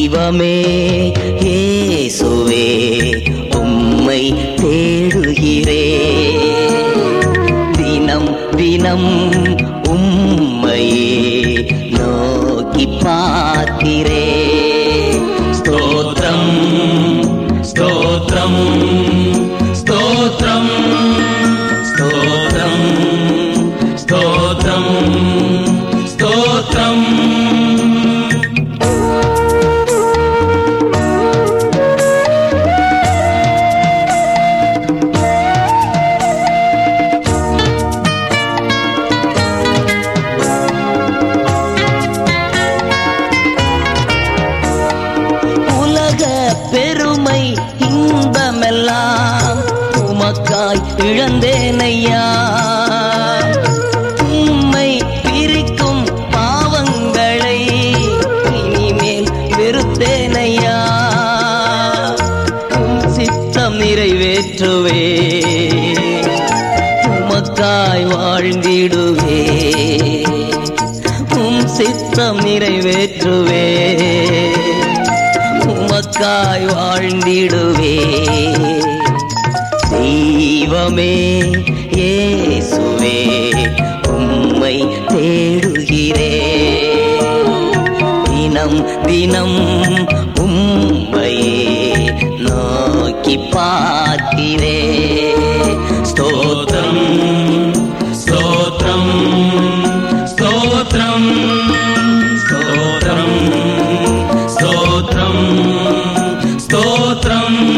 தெய்வமே இயேசுவே உம்மை தேடுகிறே தினம் தினம் உம்மையே நோக்கி பார்க்கிறே ஸ்தோத்திரம் ஸ்தோத்திரம் ஸ்தோத்திரம் ஸ்தோத்திரம் ஸ்தோத்திரம் ஸ்தோத்திரம் உலக பெருமை இன்பமெல்லாம் உமக்காய் இழந்தேனையா உம்மை பிரிக்கும் பாவங்களை இனிமேல் வெறுத்தேனையா உம் சித்தம் நிறைவேற்றுவே உமக்காய் வாழ்ந்திடுவே உம் சித்தம் நிறைவேற்றுவே உமக்காய் வாழ்ந்திடுவே தெய்வமே இயேசுவே உம்மை தேடுகிறே தினம் தினம் உம்மையே நோக்கி பார்க்கிறே ஸ்தோத்திரம் ஸ்தோத்திரம் ஸ்தோத்திரம் ஸ்தோத்திரம் ஸ்தோத்திரம் ஸ்தோத்திரம்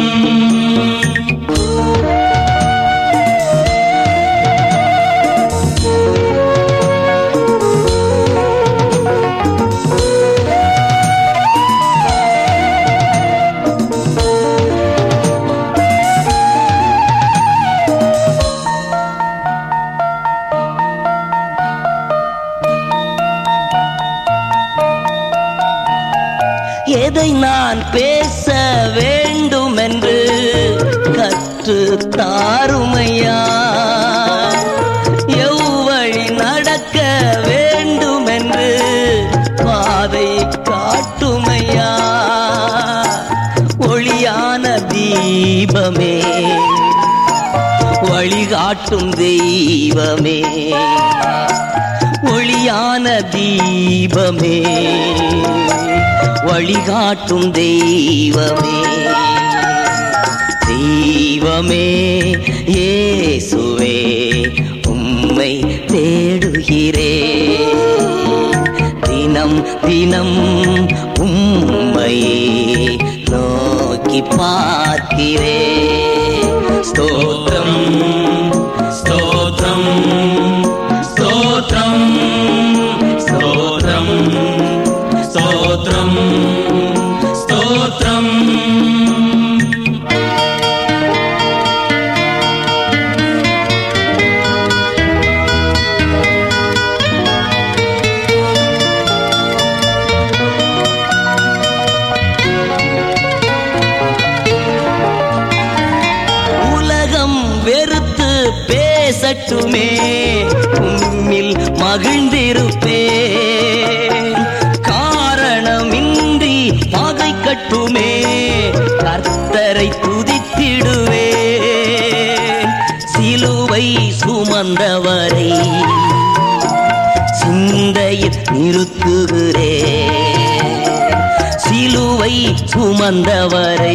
எதை நான் பேச வேண்டும் என்று கற்று தாருமையா எவ்வழி நடக்க வேண்டும் என்று பாதை காட்டுமையா ஒளியான தீபமே வழிகாட்டும் தெய்வமே ஒளியான தீபமே வழிகாட்டும் தெய்வமே தெய்வமே இயேசுவே உம்மை தேடுகிறே தினம் தினம் உம்மையே நோக்கி பார்க்கிறே ஸ்தோத்திரம் ஸ்தோத்திரம் ஸ்தோத்திரம் ஸ்தோத்திரம் ஸ்தோத்திரம் ஸ்தோத்திரம் உலகம் வெறுத்து பேசட்டுமே உம்மில் மகிழ்ந்திருப்பேன் காரணமின்றி பகை கட்டுமே கர்த்தரை துதித்திடுவேன் சிலுவை சுமந்தவரை சிந்தையில் நிறுத்துகிறேன் சிலுவை சுமந்தவரை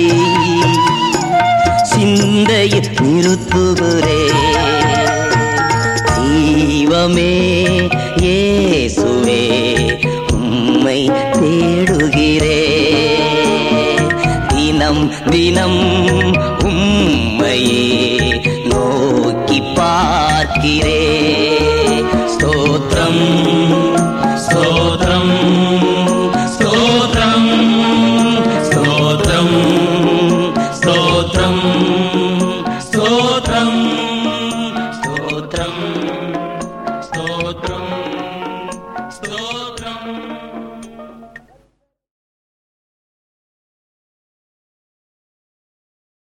சிந்தையில் நிறுத்துகிறே தெய்வமே இயேசுவே உம்மை தேடுகிறே தினம் தினம் உம்மையே நோக்கி பார்க்கிறே ஸ்தோத்திரம்